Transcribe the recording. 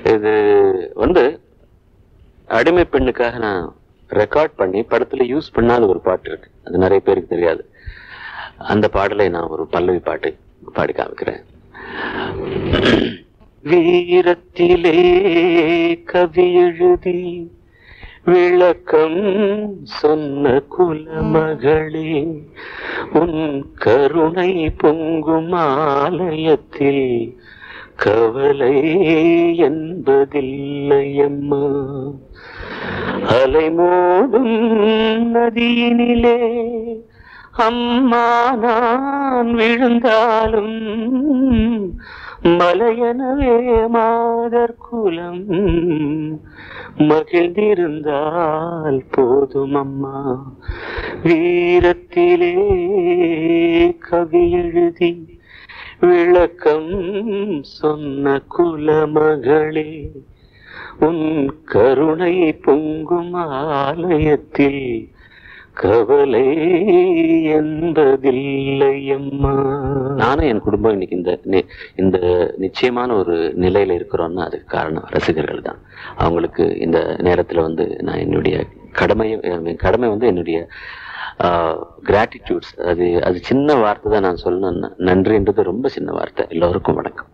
இது வந்து அடிமை பெண்ணுக்காக நான் ரெக்கார்ட் பண்ணி படத்துல யூஸ் பண்ணாத ஒரு பாட்டு இருக்கு அது நிறைய பேருக்கு தெரியாது அந்த பாடலை நான் ஒரு பல்லவி பாட்டு பாடி காமிக்கிறேன் வீரத்திலே கவி எழுதி விளக்கம் சொன்ன குலமகளே உன் கருணை பொங்கும் ஆலயத்தில் கவலை என்பதில்லையம்மா அலைமோதும் நதியினிலே அம்மா நான் விழுந்தாலும் மலையனவே மாதர் குலம் மகிழ்ந்திருந்தால் போதும் அம்மா வீரத்திலே கவி எழுதி விளக்கம் சொன்ன குலமகளே உன் கருணை பொங்கும் ஆலயத்தில் கவலை என்பதில்லையம்மா நானும் என் குடும்பம் இன்னைக்கு இந்த நி- இந்த நிச்சயமான ஒரு நிலையில இருக்கிறோம்னா அதுக்கு காரணம் ரசிகர்கள் தான் அவங்களுக்கு இந்த நேரத்துல வந்து நான் என்னுடைய கடமையை என் கடமை வந்து என்னுடைய கிராட்டிடியூட்ஸ் அது அது சின்ன வார்த்தை தான் நான் சொல்லணும் நன்றின்றது ரொம்ப சின்ன வார்த்தை எல்லோருக்கும் வணக்கம்